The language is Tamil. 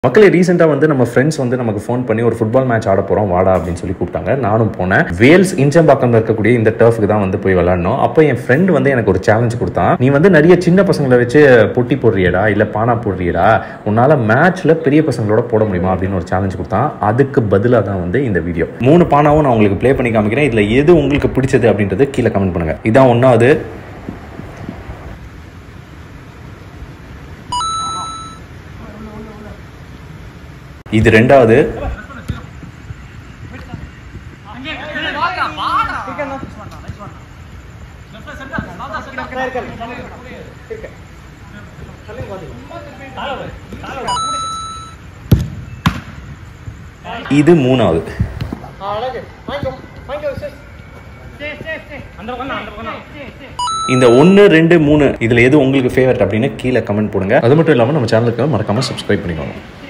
மக்களே ரீசெண்டாக வந்து நம்ம ஃப்ரெண்ட்ஸ் வந்து நமக்கு ஃபோன் பண்ணி ஒரு ஃபுட்பால் மேட்ச் ஆட போகிறோம் வாடா அப்படின்னு சொல்லி கூப்பிட்டாங்க நானும் போனேன் வேல்ஸ் இஞ்சம்பாக்கம்ல இருக்கக்கூடிய இந்த டர்ஃபுக்கு தான் வந்து போய் விளாடணும் அப்போ என் ஃப்ரெண்ட் வந்து எனக்கு ஒரு சேலஞ்ச் கொடுத்தான் நீ வந்து நிறைய சின்ன பசங்களை வச்சு பொட்டி போடுறியடா இல்லை பானா போடுறியடா உன்னால் மேட்ச்சில் பெரிய பசங்களோட போட முடியுமா அப்படின்னு ஒரு சேலஞ்ச் கொடுத்தான் அதுக்கு பதிலாக தான் வந்து இந்த வீடியோ மூணு பானாவும் நான் உங்களுக்கு ப்ளே பண்ணி காமிக்கிறேன் இதில் எது உங்களுக்கு பிடிச்சது அப்படின்றது கீழே கமெண்ட் பண்ணுங்க இதான் ஒன்றாவது இது ரெண்டாவது இது மூணாவது இந்த ஒன்று ரெண்டு மூணு இதில் எது உங்களுக்கு ஃபேவரட் அப்படின்னு கீழே கமெண்ட் போடுங்க அது மட்டும் இல்லாமல் நம்ம சேனலுக்கு மறக்காம சப்ஸ்கிரைப் பண்ணிக்கோங்க